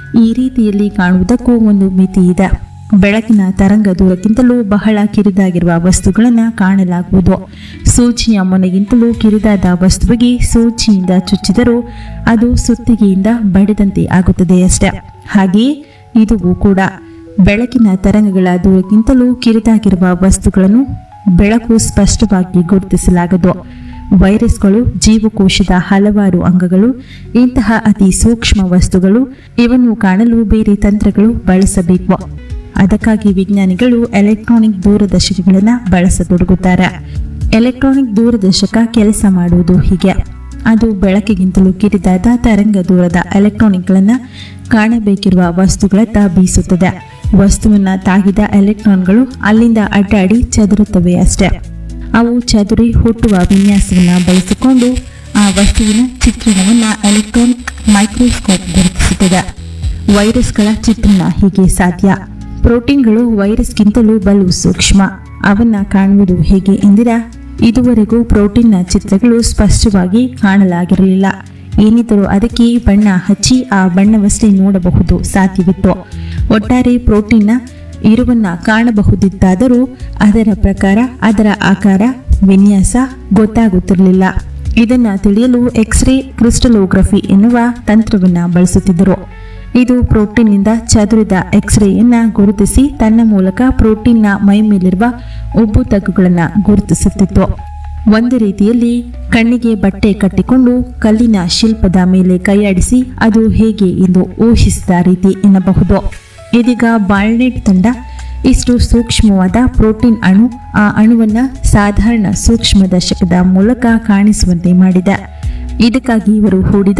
ಈ ರೀತಿಯಲ್ಲಿ ಕಾಣುವುದಕ್ಕೂ ಒಂದು ಮಿತಿ ಇದೆ ಬೆಳಕಿನ ತರಂಗ ದೂರಕ್ಕಿಂತಲೂ ಬಹಳ ಕಿರಿದಾಗಿರುವ ವಸ್ತುಗಳನ್ನು ಕಾಣಲಾಗುವುದು ಸೂಚಿಯ ಮೊನೆಗಿಂತಲೂ ಕಿರಿದಾದ ವಸ್ತುವಿಗೆ ಸೂಚಿಯಿಂದ ಚುಚ್ಚಿದರೂ ಅದು ಸುತ್ತಿಗೆಯಿಂದ ಬಡಿದಂತೆ ಆಗುತ್ತದೆ ಅಷ್ಟೆ ಹಾಗೆಯೇ ಇದುವು ಕೂಡ ಬೆಳಕಿನ ತರಂಗಗಳ ದೂರಕ್ಕಿಂತಲೂ ಕಿರಿದಾಗಿರುವ ವಸ್ತುಗಳನ್ನು ಬೆಳಕು ಸ್ಪಷ್ಟವಾಗಿ ಗುರುತಿಸಲಾಗದು ವೈರಸ್ಗಳು ಜೀವಕೋಶದ ಹಲವಾರು ಅಂಗಗಳು ಇಂತಹ ಅತಿ ಸೂಕ್ಷ್ಮ ವಸ್ತುಗಳು ಇವನ್ನು ಕಾಣಲು ಬೇರೆ ತಂತ್ರಗಳು ಬಳಸಬೇಕು ಅದಕ್ಕಾಗಿ ವಿಜ್ಞಾನಿಗಳು ಎಲೆಕ್ಟ್ರಾನಿಕ್ ದೂರದರ್ಶಕಗಳನ್ನು ಬಳಸತೊಡಗುತ್ತಾರೆ ಎಲೆಕ್ಟ್ರಾನಿಕ್ ದೂರದರ್ಶಕ ಕೆಲಸ ಮಾಡುವುದು ಹೀಗೆ ಅದು ಬೆಳಕಿಗಿಂತಲೂ ಕಿರಿದಾದ ತರಂಗ ದೂರದ ಎಲೆಕ್ಟ್ರಾನಿಕ್ಗಳನ್ನು ಕಾಣಬೇಕಿರುವ ವಸ್ತುಗಳತ್ತ ಬೀಸುತ್ತದೆ ವಸ್ತುವನ್ನು ತಾಗಿದ ಎಲೆಕ್ಟ್ರಾನ್ಗಳು ಅಲ್ಲಿಂದ ಅಡ್ಡಾಡಿ ಚದುರುತ್ತವೆ ಅಷ್ಟೇ ಅವು ಚದುರಿ ಹುಟ್ಟುವ ವಿನ್ಯಾಸವನ್ನು ಬಳಸಿಕೊಂಡು ಆ ವಸ್ತುವಿನ ಚಿತ್ರಣವನ್ನು ಎಲೆಕ್ಟ್ರಾನಿಕ್ ಮೈಕ್ರೋಸ್ಕೋಪ್ ಗುರುತಿಸುತ್ತದೆ ವೈರಸ್ಗಳ ಚಿತ್ರಣ ಹೀಗೆ ಸಾಧ್ಯ ಪ್ರೋಟೀನ್ಗಳು ವೈರಸ್ಗಿಂತಲೂ ಬಲು ಸೂಕ್ಷ್ಮ ಅವನ್ನ ಕಾಣುವುದು ಹೇಗೆ ಎಂದಿರಾ ಇದುವರೆಗೂ ಪ್ರೋಟೀನ್ನ ಚಿತ್ರಗಳು ಸ್ಪಷ್ಟವಾಗಿ ಕಾಣಲಾಗಿರಲಿಲ್ಲ ಏನಿದ್ದರೂ ಅದಕ್ಕೆ ಬಣ್ಣ ಹಚ್ಚಿ ಆ ಬಣ್ಣವಷ್ಟೇ ನೋಡಬಹುದು ಸಾಧ್ಯವಿತ್ತು ಒಟ್ಟಾರೆ ಪ್ರೋಟೀನ್ನ ಇರುವನ್ನ ಕಾಣಬಹುದಿತ್ತಾದರೂ ಅದರ ಪ್ರಕಾರ ಅದರ ಆಕಾರ ವಿನ್ಯಾಸ ಗೊತ್ತಾಗುತ್ತಿರಲಿಲ್ಲ ಇದನ್ನ ತಿಳಿಯಲು ಎಕ್ಸ್ರೇ ಕ್ರಿಸ್ಟಲೋಗ್ರಫಿ ಎನ್ನುವ ತಂತ್ರವನ್ನ ಬಳಸುತ್ತಿದ್ದರು ಇದು ಪ್ರೋಟೀನ್ನಿಂದ ಚದುರಿದ ಎಕ್ಸ್ರೇಯನ್ನ ಗುರುತಿಸಿ ತನ್ನ ಮೂಲಕ ಪ್ರೋಟೀನ್ನ ಮೈ ಮೇಲಿರುವ ಉಬ್ಬು ತಗ್ಗುಗಳನ್ನು ಗುರುತಿಸುತ್ತಿತ್ತು ಒಂದು ರೀತಿಯಲ್ಲಿ ಕಣ್ಣಿಗೆ ಬಟ್ಟೆ ಕಟ್ಟಿಕೊಂಡು ಕಲ್ಲಿನ ಶಿಲ್ಪದ ಮೇಲೆ ಕೈಯಾಡಿಸಿ ಅದು ಹೇಗೆ ಎಂದು ಊಹಿಸಿದ ರೀತಿ ಎನ್ನಬಹುದು ಇದೀಗ ಬಾಲ್ನೆಟ್ ತಂಡ ಇಷ್ಟು ಸೂಕ್ಷ್ಮವಾದ ಪ್ರೋಟೀನ್ ಅಣು ಆ ಅಣುವನ್ನ ಸಾಧಾರಣ ಸೂಕ್ಷ್ಮದರ್ಶಕದ ಮೂಲಕ ಕಾಣಿಸುವಂತೆ ಮಾಡಿದೆ ಇದಕ್ಕಾಗಿ ಇವರು ಹೂಡಿದ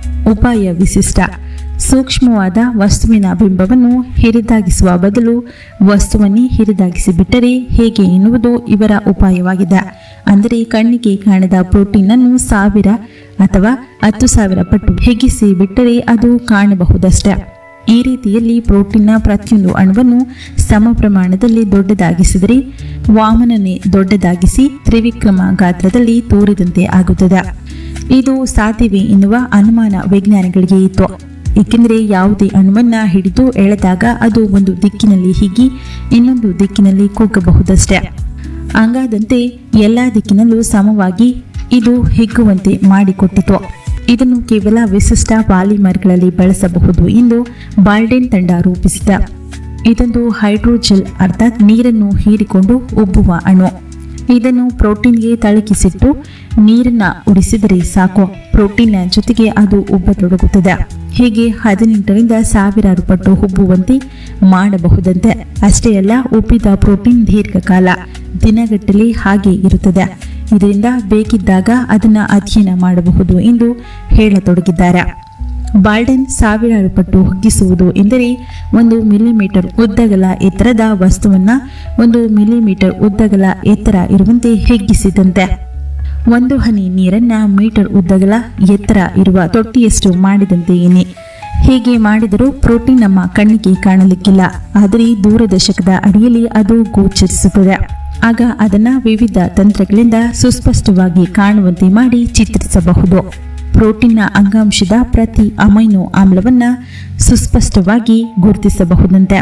ಉಪಾಯ ವಿಶಿಷ್ಟ ಸೂಕ್ಷ್ಮವಾದ ವಸ್ತುವಿನ ಬಿಂಬವನ್ನು ಹಿರಿದಾಗಿಸುವ ಬದಲು ವಸ್ತುವನ್ನೇ ಹಿರಿದಾಗಿಸಿ ಬಿಟ್ಟರೆ ಹೇಗೆ ಎನ್ನುವುದು ಇವರ ಉಪಾಯವಾಗಿದೆ ಅಂದರೆ ಕಣ್ಣಿಗೆ ಕಾಣದ ಪ್ರೋಟೀನ್ ಅನ್ನು ಸಾವಿರ ಅಥವಾ ಹತ್ತು ಸಾವಿರ ಪಟ್ಟು ಹಿಗ್ಗಿಸಿ ಬಿಟ್ಟರೆ ಅದು ಕಾಣಬಹುದಷ್ಟೇ ಈ ರೀತಿಯಲ್ಲಿ ಪ್ರೋಟೀನ್ನ ಪ್ರತಿಯೊಂದು ಅಣುವನ್ನು ಸಮ ಪ್ರಮಾಣದಲ್ಲಿ ದೊಡ್ಡದಾಗಿಸಿದರೆ ವಾಮನನೇ ದೊಡ್ಡದಾಗಿಸಿ ತ್ರಿವಿಕ್ರಮ ಗಾತ್ರದಲ್ಲಿ ತೋರಿದಂತೆ ಆಗುತ್ತದೆ ಇದು ಸಾಧ್ಯವೇ ಎನ್ನುವ ಅನುಮಾನ ವಿಜ್ಞಾನಿಗಳಿಗೆ ಇತ್ತು ಏಕೆಂದರೆ ಯಾವುದೇ ಅಣುವನ್ನ ಹಿಡಿದು ಎಳೆದಾಗ ಅದು ಒಂದು ದಿಕ್ಕಿನಲ್ಲಿ ಹಿಗ್ಗಿ ಇನ್ನೊಂದು ದಿಕ್ಕಿನಲ್ಲಿ ಕುಗ್ಗಬಹುದಷ್ಟೇ ಹಂಗಾದಂತೆ ಎಲ್ಲ ದಿಕ್ಕಿನಲ್ಲೂ ಸಮವಾಗಿ ಇದು ಹಿಗ್ಗುವಂತೆ ಮಾಡಿಕೊಟ್ಟಿತು ಇದನ್ನು ಕೇವಲ ವಿಶಿಷ್ಟ ಪಾಲಿಮರ್ಗಳಲ್ಲಿ ಬಳಸಬಹುದು ಎಂದು ಬಾಲ್ಡೆನ್ ತಂಡ ರೂಪಿಸಿದ ಇದೊಂದು ಹೈಡ್ರೋಜೆಲ್ ಅರ್ಥಾತ್ ನೀರನ್ನು ಹೀರಿಕೊಂಡು ಉಬ್ಬುವ ಅಣು ಇದನ್ನು ಪ್ರೋಟೀನ್ಗೆ ತಳಕಿಸಿಟ್ಟು ನೀರನ್ನ ಉಡಿಸಿದರೆ ಸಾಕು ಪ್ರೋಟೀನ್ನ ಜೊತೆಗೆ ಅದು ಉಬ್ಬತೊಡಗುತ್ತದೆ ಹೀಗೆ ಹದಿನೆಂಟರಿಂದ ಸಾವಿರಾರು ಪಟ್ಟು ಉಬ್ಬುವಂತೆ ಮಾಡಬಹುದಂತೆ ಅಷ್ಟೇ ಅಲ್ಲ ಉಬ್ಬಿದ ಪ್ರೋಟೀನ್ ದೀರ್ಘಕಾಲ ದಿನಗಟ್ಟಲೆ ಹಾಗೆ ಇರುತ್ತದೆ ಇದರಿಂದ ಬೇಕಿದ್ದಾಗ ಅದನ್ನು ಅಧ್ಯಯನ ಮಾಡಬಹುದು ಎಂದು ಹೇಳತೊಡಗಿದ್ದಾರೆ ಬಾಲ್ಡನ್ ಸಾವಿರಾರು ಪಟ್ಟು ಹಿಗ್ಗಿಸುವುದು ಎಂದರೆ ಒಂದು ಮಿಲಿಮೀಟರ್ ಉದ್ದಗಲ ಎತ್ತರದ ವಸ್ತುವನ್ನ ಒಂದು ಮಿಲಿಮೀಟರ್ ಉದ್ದಗಲ ಎತ್ತರ ಇರುವಂತೆ ಹಿಗ್ಗಿಸಿದಂತೆ ಒಂದು ಹನಿ ನೀರನ್ನ ಮೀಟರ್ ಉದ್ದಗಲ ಎತ್ತರ ಇರುವ ತೊಟ್ಟಿಯಷ್ಟು ಮಾಡಿದಂತೆ ಏನೇ ಹೀಗೆ ಮಾಡಿದರೂ ಪ್ರೋಟೀನ್ ನಮ್ಮ ಕಣ್ಣಿಗೆ ಕಾಣಲಿಕ್ಕಿಲ್ಲ ಆದರೆ ದೂರದರ್ಶಕದ ಅಡಿಯಲ್ಲಿ ಅದು ಗೋಚರಿಸುತ್ತದೆ ಆಗ ಅದನ್ನ ವಿವಿಧ ತಂತ್ರಗಳಿಂದ ಸುಸ್ಪಷ್ಟವಾಗಿ ಕಾಣುವಂತೆ ಮಾಡಿ ಚಿತ್ರಿಸಬಹುದು ಪ್ರೋಟೀನ್ನ ಅಂಗಾಂಶದ ಪ್ರತಿ ಅಮೈನೋ ಆಮ್ಲವನ್ನ ಸುಸ್ಪಷ್ಟವಾಗಿ ಗುರುತಿಸಬಹುದಂತೆ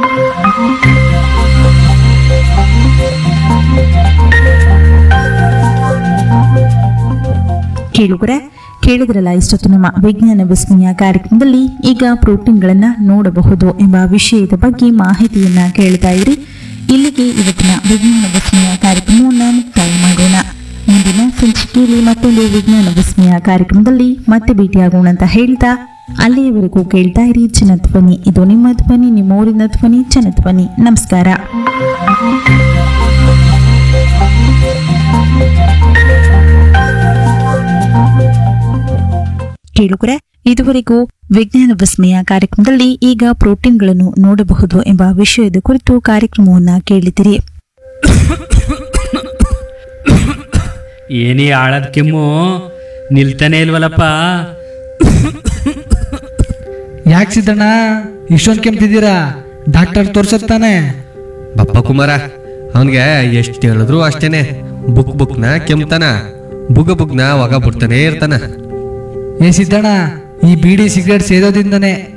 ಕೇಳುಗರೆ ಕೇಳಿದ್ರಲ್ಲ ಇಷ್ಟೊತ್ತು ನಮ್ಮ ವಿಜ್ಞಾನ ವಿಸ್ಮಯ ಕಾರ್ಯಕ್ರಮದಲ್ಲಿ ಈಗ ಪ್ರೋಟೀನ್ಗಳನ್ನ ನೋಡಬಹುದು ಎಂಬ ವಿಷಯದ ಬಗ್ಗೆ ಮಾಹಿತಿಯನ್ನ ಕೇಳ್ತಾ ಇರಿ ಇಲ್ಲಿಗೆ ಇವತ್ತಿನ ವಿಜ್ಞಾನ ವಿಸ್ಮಯ ಕಾರ್ಯಕ್ರಮವನ್ನು ಮುಕ್ತಾಯ ಮಾಡೋಣ ಮುಂದಿನ ಸಂಚಿಕೆಯಲ್ಲಿ ಮತ್ತೊಂದು ವಿಜ್ಞಾನ ವಿಸ್ಮಯ ಕಾರ್ಯಕ್ರಮದಲ್ಲಿ ಮತ್ತೆ ಭೇಟಿಯಾಗೋಣ ಅಂತ ಹೇಳ್ತಾ ಅಲ್ಲಿಯವರೆಗೂ ಕೇಳ್ತಾ ಇರಿ ಜನಧ್ವನಿ ಇದು ನಿಮ್ಮ ಧ್ವನಿ ನಿಮ್ಮ ಊರಿನ ಧ್ವನಿ ಜನಧ್ವನಿ ನಮಸ್ಕಾರ ಕೇಳುಗರೆ ಇದುವರೆಗೂ ವಿಜ್ಞಾನ ವಿಸ್ಮಯ ಕಾರ್ಯಕ್ರಮದಲ್ಲಿ ಈಗ ಪ್ರೋಟೀನ್ಗಳನ್ನು ನೋಡಬಹುದು ಎಂಬ ವಿಷಯದ ಕುರಿತು ಕಾರ್ಯಕ್ರಮವನ್ನ ಕೇಳಿದಿರಿ ಏನೇ ಆಳದ ಕೆಮ್ಮು ನಿಲ್ತಾನೆ ಇಲ್ವಲ್ಲಪ್ಪ ಯಾಕೆ ಸಿದ್ದಣ್ಣ ಇಷ್ಟೊಂದು ಕೆಮ್ತಿದ್ದೀರಾ ಡಾಕ್ಟರ್ ತೋರ್ಸತ್ತಾನೆ ಬಪ್ಪ ಕುಮಾರ ಅವನ್ಗೆ ಎಷ್ಟು ಹೇಳಿದ್ರು ಅಷ್ಟೇನೆ ಬುಕ್ ಬುಕ್ನ ಕೆಮ್ತಾನ ಬುಗ ಬುಗ್ನ ಒಗ ಬಿಡ್ತಾನೆ ಇರ್ತಾನ ಏ ಸಿದ್ದಣ್ಣ ಈ ಬೀಡಿ ಸಿಗರೇಟ್ ಸೇದೋದಿಂದನೇ